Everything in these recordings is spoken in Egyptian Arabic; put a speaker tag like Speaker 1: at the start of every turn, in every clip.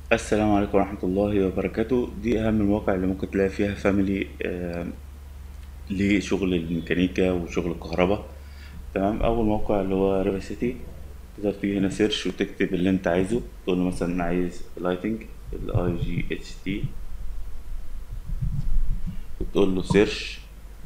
Speaker 1: السلام عليكم ورحمة الله وبركاته دي أهم المواقع اللي ممكن تلاقي فيها فاميلي لشغل الميكانيكا وشغل الكهرباء تمام أول موقع اللي هو ريفا سيتي تقدر تيجي هنا سيرش وتكتب اللي أنت عايزه تقول له مثلا عايز لايتنج الاي جي اتش تي وتقول له سيرش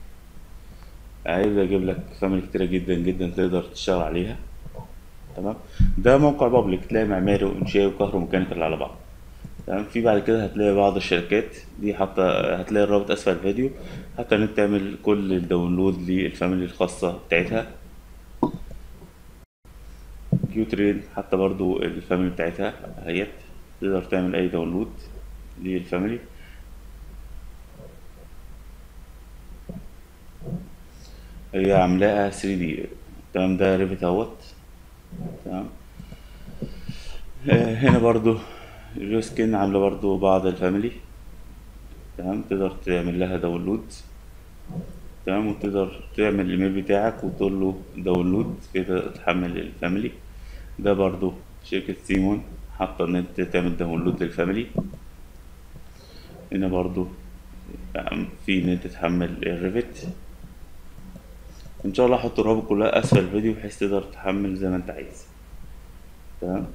Speaker 1: عايز اجيب لك فاميلي كتيرة جدا جدا تقدر تشتغل عليها تمام ده موقع بابليك تلاقي معماري وانشائي وكهروميكانيكال على بعض تمام في بعد كده هتلاقي بعض الشركات دي حتى هتلاقي الرابط اسفل الفيديو حتى انك تعمل كل الداونلود للفاميلي الخاصة بتاعتها كيو ترين حتى برضو الفاميلي بتاعتها اهيت تقدر تعمل اي داونلود للفاميلي هي عاملاها 3 دي تمام ده ريفت اهوت تمام آه، هنا برضو الريسكن عاملة برضو بعض الفاميلي تمام تقدر تعمل لها داونلود تمام وتقدر تعمل الايميل بتاعك وتقول له داونلود كده تحمل الفاميلي ده برضو شركة سيمون حاطة ان انت تعمل داونلود للفاميلي هنا برضو تمام، في ان انت تحمل الريفت ان شاء الله احط الروابط كلها اسفل الفيديو بحيث تقدر تحمل زي ما انت عايز تمام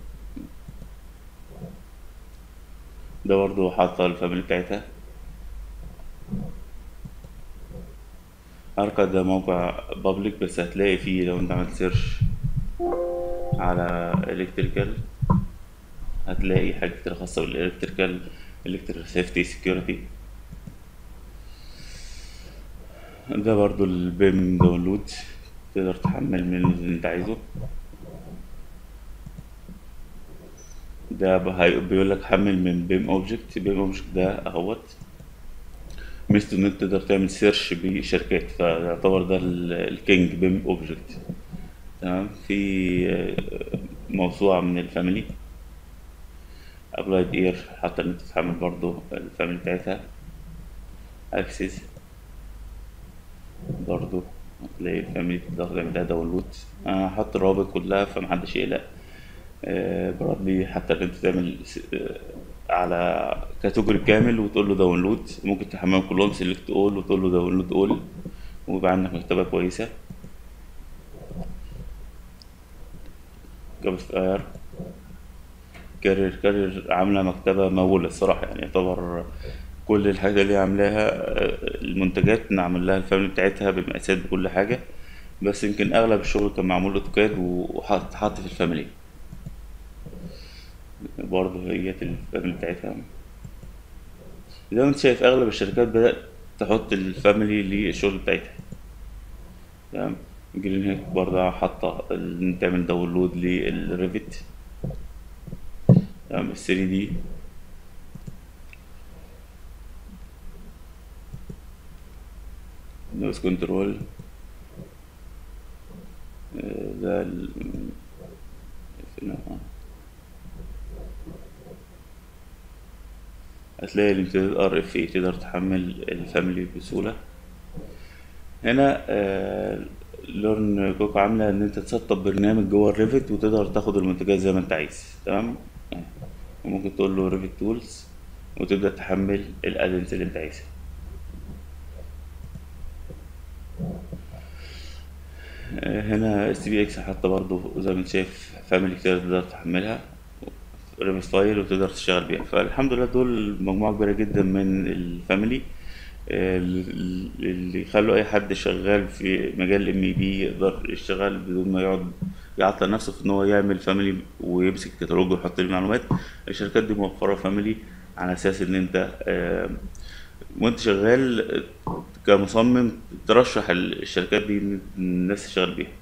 Speaker 1: ده برضو حاطة الفاميلي بتاعتها أركا ده موقع بابليك بس هتلاقي فيه لو انت عملت سيرش على الكتريكال هتلاقي حاجات كتير خاصة بالالكتريكال الكتريك سيفتي سيكيورتي ده برضو البيم داونلود تقدر تحمل من اللي انت عايزه ده هي- بيقول لك حمل من بيم اوبجكت بيم اوبجكت ده اهوت ميزته ان انت تقدر تعمل سيرش بشركات فيعتبر ده ال- الكينج بيم اوبجكت تمام في آه، موسوعة من الفاميلي ابلايد اير حتى ان انت تحمل برضو الفاميلي بتاعتها اكسس برضو هتلاقي الفاميلي تقدر تعمل لها داونلود انا هحط الروابط كلها فمحدش يقلق آه، برضه حتى ان انت تعمل س- آه، على كاتيجوري كامل وتقول له داونلود ممكن تحملهم كلهم سيلكت اول وتقول له داونلود اول ويبقى عندك مكتبة كويسة جافا فاير كارير كارير عاملة مكتبة مهولة الصراحة يعني يعتبر كل الحاجات اللي هي عاملاها آه، المنتجات نعمل لها الفاميلي بتاعتها بمقاسات بكل حاجة بس يمكن أغلب الشغل كان معمول اوتوكاد وحط حط في الفاميلي برضه هي الفاميلي بتاعتها زي ما انت شايف أغلب الشركات بدأت تحط الفاميلي للشغل بتاعتها تمام جرين هيك برضه حاطة ال- تعمل داونلود للريفت تمام ال 3 دي نويز كنترول ده ال... فين هو؟ هتلاقي الامتداد ار اف اي تقدر تحمل الفاميلي بسهولة هنا آه، لورن كوك عاملة ان انت تسطب برنامج جوه الريفت وتقدر تاخد المنتجات زي ما انت عايز تمام وممكن تقول له ريفت تولز وتبدأ تحمل الادنس اللي انت عايزها آه، هنا اس بي اكس حتى برضه زي ما انت شايف فاميلي كتير تقدر تحملها ريفت فايل وتقدر تشتغل بيها فالحمد لله دول مجموعة كبيرة جدا من الفاميلي آه، اللي يخلوا اي حد شغال في مجال الام اي بي يقدر يشتغل بدون ما يقعد يعطل نفسه في ان هو يعمل فاميلي ويمسك كتالوج ويحط له معلومات الشركات دي موفرة فاميلي على اساس ان انت آه، وانت شغال كمصمم ترشح الشركات دي إن الناس تشتغل بيها